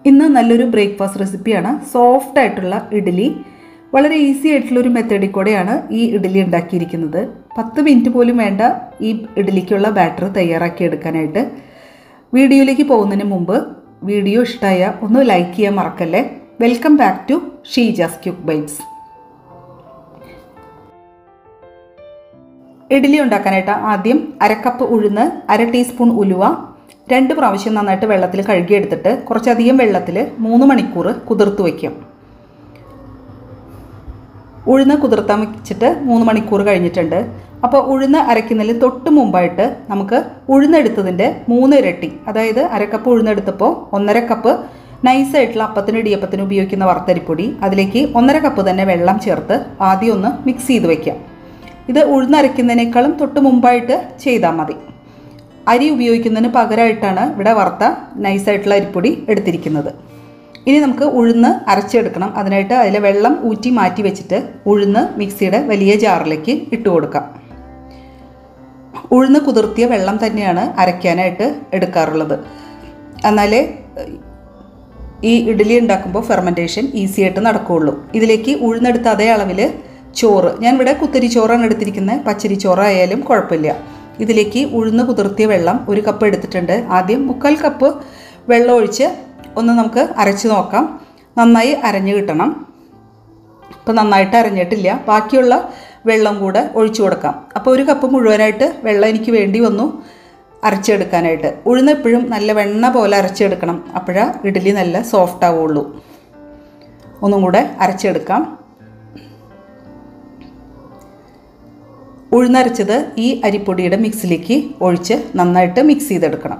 ഇന്ന് നല്ലൊരു ബ്രേക്ക്ഫാസ്റ്റ് റെസിപ്പിയാണ് സോഫ്റ്റ് ആയിട്ടുള്ള ഇഡ്ഡലി വളരെ ഈസി ആയിട്ടുള്ള ഒരു മെത്തേഡിൽ കൂടെയാണ് ഈ ഇഡ്ഡലി ഉണ്ടാക്കിയിരിക്കുന്നത് പത്ത് മിനിറ്റ് പോലും വേണ്ട ഈ ഇഡ്ഡലിക്കുള്ള ബാറ്റർ തയ്യാറാക്കി എടുക്കാനായിട്ട് വീഡിയോയിലേക്ക് പോകുന്നതിന് മുമ്പ് വീഡിയോ ഇഷ്ടമായ ഒന്ന് ലൈക്ക് ചെയ്യാൻ മറക്കല്ലേ welcome back to Sheeja's quick bites idli ഉണ്ടാക്കാനായിട്ട് ആദ്യം അരക്കപ്പ് ഉഴുന്ന് അര ടീസ്പൂൺ ഉലുവ രണ്ട് പ്രാവശ്യം നന്നായിട്ട് വെള്ളത്തിൽ കഴുകിയെടുത്തിട്ട് കുറച്ചധികം വെള്ളത്തിൽ മൂന്ന് മണിക്കൂർ കുതിർത്ത് വയ്ക്കും ഉഴുന്ന് കുതിർത്താൻ വെച്ചിട്ട് മൂന്ന് മണിക്കൂർ കഴിഞ്ഞിട്ടുണ്ട് അപ്പോൾ ഉഴുന്ന് അരയ്ക്കുന്നതിൽ തൊട്ട് മുമ്പായിട്ട് നമുക്ക് ഉഴുന്നെടുത്തതിൻ്റെ മൂന്ന് ഇരട്ടി അതായത് അരക്കപ്പ് ഉഴുന്നെടുത്തപ്പോൾ ഒന്നര കപ്പ് നൈസായിട്ടുള്ള അപ്പത്തിന് ഇടിയപ്പത്തിന് ഉപയോഗിക്കുന്ന വറുത്തരിപ്പൊടി അതിലേക്ക് ഒന്നര കപ്പ് തന്നെ വെള്ളം ചേർത്ത് ആദ്യം ഒന്ന് മിക്സ് ചെയ്ത് വയ്ക്കാം ഇത് ഉഴുന്നരയ്ക്കുന്നതിനേക്കാളും തൊട്ട് മുമ്പായിട്ട് ചെയ്താൽ മതി അരി ഉപയോഗിക്കുന്നതിന് പകരമായിട്ടാണ് ഇവിടെ വറുത്ത നൈസായിട്ടുള്ള അരിപ്പൊടി എടുത്തിരിക്കുന്നത് ഇനി നമുക്ക് ഉഴുന്ന് അരച്ചെടുക്കണം അതിനായിട്ട് അതിലെ വെള്ളം ഊറ്റി മാറ്റി വെച്ചിട്ട് ഉഴുന്ന് മിക്സിയുടെ വലിയ ജാറിലേക്ക് ഇട്ട് കൊടുക്കാം ഉഴുന്ന് കുതിർത്തിയ വെള്ളം തന്നെയാണ് അരയ്ക്കാനായിട്ട് എടുക്കാറുള്ളത് എന്നാലേ ഈ ഇഡ്ഡലി ഉണ്ടാക്കുമ്പോൾ ഫെർമെൻറ്റേഷൻ ഈസി ആയിട്ട് നടക്കുകയുള്ളൂ ഇതിലേക്ക് ഉഴുന്നെടുത്ത അതേ അളവിൽ ചോറ് ഞാൻ ഇവിടെ കുത്തരി ചോറാണ് എടുത്തിരിക്കുന്നത് പച്ചരി ചോറായാലും കുഴപ്പമില്ല ഇതിലേക്ക് ഉഴുന്ന് കുതിർത്തിയ വെള്ളം ഒരു കപ്പ് എടുത്തിട്ടുണ്ട് ആദ്യം മുക്കാൽ കപ്പ് വെള്ളം ഒഴിച്ച് ഒന്ന് നമുക്ക് അരച്ച് നോക്കാം നന്നായി അരഞ്ഞു കിട്ടണം ഇപ്പോൾ നന്നായിട്ട് അരഞ്ഞിട്ടില്ല ബാക്കിയുള്ള വെള്ളം കൂടെ ഒഴിച്ചു കൊടുക്കാം അപ്പോൾ ഒരു കപ്പ് മുഴുവനായിട്ട് വെള്ളം എനിക്ക് വേണ്ടി വന്നു അരച്ചെടുക്കാനായിട്ട് ഉഴുന്ന് എപ്പോഴും നല്ല വെണ്ണ പോലെ അരച്ചെടുക്കണം അപ്പോഴാ ഇഡ്ഡലി നല്ല സോഫ്റ്റ് ആവുള്ളൂ ഒന്നും കൂടെ അരച്ചെടുക്കാം ഉഴുന്നരച്ചത് ഈ അരിപ്പൊടിയുടെ മിക്സിലേക്ക് ഒഴിച്ച് നന്നായിട്ട് മിക്സ് ചെയ്തെടുക്കണം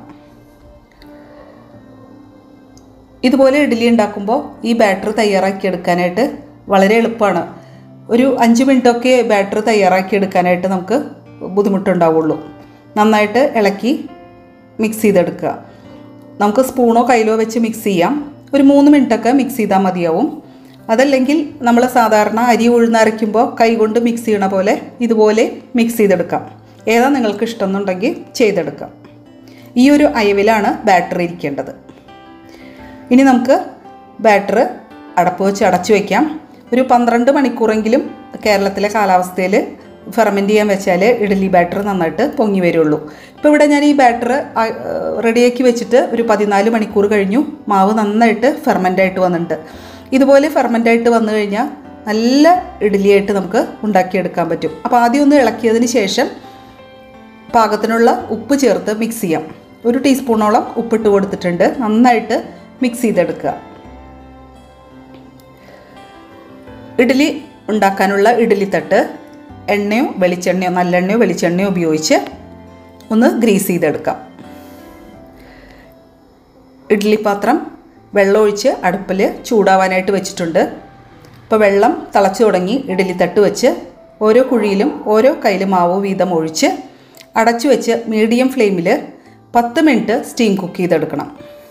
ഇതുപോലെ ഇഡ്ഡലി ഉണ്ടാക്കുമ്പോൾ ഈ ബാറ്റർ തയ്യാറാക്കി എടുക്കാനായിട്ട് വളരെ എളുപ്പമാണ് ഒരു അഞ്ച് മിനിറ്റൊക്കെ ബാറ്റർ തയ്യാറാക്കി എടുക്കാനായിട്ട് നമുക്ക് ബുദ്ധിമുട്ടുണ്ടാവുള്ളൂ നന്നായിട്ട് ഇളക്കി മിക്സ് ചെയ്തെടുക്കുക നമുക്ക് സ്പൂണോ കയ്യിലോ വെച്ച് മിക്സ് ചെയ്യാം ഒരു മൂന്ന് മിനിറ്റൊക്കെ മിക്സ് ചെയ്താൽ മതിയാവും അതല്ലെങ്കിൽ നമ്മൾ സാധാരണ അരി ഉഴുന്നരയ്ക്കുമ്പോൾ കൈകൊണ്ട് മിക്സ് ചെയ്യണ പോലെ ഇതുപോലെ മിക്സ് ചെയ്തെടുക്കാം ഏതാ നിങ്ങൾക്ക് ഇഷ്ടം എന്നുണ്ടെങ്കിൽ ചെയ്തെടുക്കാം ഈ ഒരു അയവിലാണ് ബാറ്റർ ഇരിക്കേണ്ടത് ഇനി നമുക്ക് ബാറ്റർ അടപ്പ് വെച്ച് അടച്ചു വയ്ക്കാം ഒരു പന്ത്രണ്ട് മണിക്കൂറെങ്കിലും കേരളത്തിലെ കാലാവസ്ഥയിൽ ഫെർമെൻറ്റ് ചെയ്യാൻ വെച്ചാൽ ഇഡ്ഡലി ബാറ്റർ നന്നായിട്ട് പൊങ്ങി വരുള്ളൂ ഇപ്പോൾ ഇവിടെ ഞാൻ ഈ ബാറ്റർ റെഡിയാക്കി വെച്ചിട്ട് ഒരു പതിനാല് മണിക്കൂർ കഴിഞ്ഞു മാവ് നന്നായിട്ട് ഫെർമെൻ്റായിട്ട് വന്നിട്ടുണ്ട് ഇതുപോലെ ഫെർമെൻ്റായിട്ട് വന്നു കഴിഞ്ഞാൽ നല്ല ഇഡ്ഡലിയായിട്ട് നമുക്ക് ഉണ്ടാക്കിയെടുക്കാൻ പറ്റും അപ്പോൾ ആദ്യം ഒന്ന് ഇളക്കിയതിന് ശേഷം പാകത്തിനുള്ള ഉപ്പ് ചേർത്ത് മിക്സ് ചെയ്യാം ഒരു ടീസ്പൂണോളം ഉപ്പിട്ട് കൊടുത്തിട്ടുണ്ട് നന്നായിട്ട് മിക്സ് ചെയ്തെടുക്കുക ഇഡ്ഡലി ഉണ്ടാക്കാനുള്ള ഇഡ്ഡലി തട്ട് എണ്ണയോ വെളിച്ചെണ്ണയോ നല്ലെണ്ണയോ വെളിച്ചെണ്ണയോ ഉപയോഗിച്ച് ഒന്ന് ഗ്രീസ് ചെയ്തെടുക്കാം ഇഡ്ഡലി പാത്രം വെള്ളമൊഴിച്ച് അടുപ്പിൽ ചൂടാവാനായിട്ട് വെച്ചിട്ടുണ്ട് ഇപ്പോൾ വെള്ളം തിളച്ചു തുടങ്ങി ഇഡ്ഡലി തട്ട് വെച്ച് ഓരോ കുഴിയിലും ഓരോ കയ്യിൽ മാവ് വീതം ഒഴിച്ച് അടച്ചു വെച്ച് മീഡിയം ഫ്ലെയിമിൽ പത്ത് മിനിറ്റ് സ്റ്റീം കുക്ക് ചെയ്തെടുക്കണം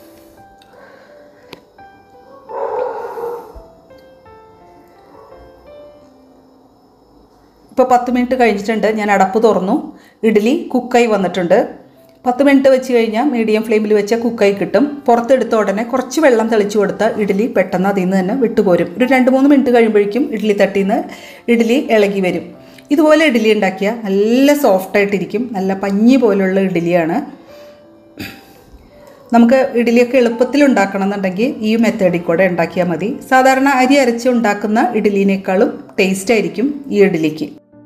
ഇപ്പോൾ പത്ത് മിനിറ്റ് കഴിഞ്ഞിട്ടുണ്ട് ഞാൻ അടപ്പ് തുറന്നു ഇഡ്ഡലി കുക്കായി വന്നിട്ടുണ്ട് പത്ത് മിനിറ്റ് വെച്ച് കഴിഞ്ഞാൽ മീഡിയം ഫ്ലെയിമിൽ വെച്ചാൽ കുക്കായി കിട്ടും പുറത്തെടുത്ത ഉടനെ കുറച്ച് വെള്ളം തെളിച്ചു കൊടുത്താൽ ഇഡ്ഡലി പെട്ടെന്ന് അതിൽ നിന്ന് തന്നെ വിട്ടുപോരും ഒരു രണ്ട് മൂന്ന് മിനിറ്റ് കഴിയുമ്പോഴേക്കും ഇഡ്ഡലി തട്ടിൽ നിന്ന് ഇഡ്ഡലി ഇളകി വരും ഇതുപോലെ ഇഡ്ഡലി ഉണ്ടാക്കിയാൽ നല്ല സോഫ്റ്റായിട്ടിരിക്കും നല്ല പഞ്ഞി പോലുള്ള ഇഡ്ഡലിയാണ് നമുക്ക് ഇഡ്ഡലിയൊക്കെ എളുപ്പത്തിൽ ഉണ്ടാക്കണം എന്നുണ്ടെങ്കിൽ ഈ മെത്തേഡിൽ കൂടെ ഉണ്ടാക്കിയാൽ മതി സാധാരണ അരി അരച്ച് ഉണ്ടാക്കുന്ന ഇഡ്ഡലിനേക്കാളും ടേസ്റ്റ് ആയിരിക്കും ഈ ഇഡ്ഡലിക്ക്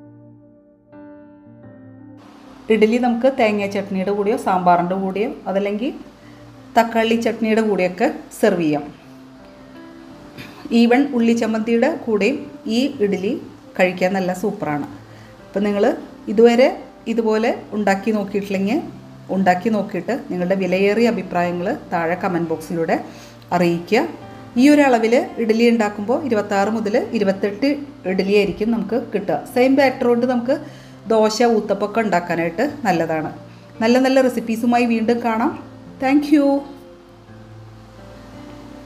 ഇഡ്ഡലി നമുക്ക് തേങ്ങ ചട്നിയുടെ കൂടെയോ സാമ്പാറിൻ്റെ കൂടെയോ അതല്ലെങ്കിൽ തക്കാളി ചട്നിയുടെ കൂടെയൊക്കെ സെർവ് ചെയ്യാം ഈവൺ ഉള്ളി ചമ്മന്തിയുടെ കൂടെയും ഈ ഇഡ്ഡലി കഴിക്കാൻ നല്ല സൂപ്പറാണ് അപ്പം നിങ്ങൾ ഇതുവരെ ഇതുപോലെ ഉണ്ടാക്കി നോക്കിയിട്ടില്ലെങ്കിൽ ഉണ്ടാക്കി നോക്കിയിട്ട് നിങ്ങളുടെ വിലയേറിയ അഭിപ്രായങ്ങൾ താഴെ കമൻറ്റ് ബോക്സിലൂടെ അറിയിക്കുക ഈ ഒരു അളവിൽ ഇഡ്ഡലി ഉണ്ടാക്കുമ്പോൾ ഇരുപത്താറ് മുതൽ ഇരുപത്തെട്ട് ഇഡ്ഡലി ആയിരിക്കും നമുക്ക് കിട്ടുക സെയിം ബാറ്റർ കൊണ്ട് നമുക്ക് ദോശ ഊത്തപ്പൊക്കെ ഉണ്ടാക്കാനായിട്ട് നല്ലതാണ് നല്ല നല്ല റെസിപ്പീസുമായി വീണ്ടും കാണാം താങ്ക്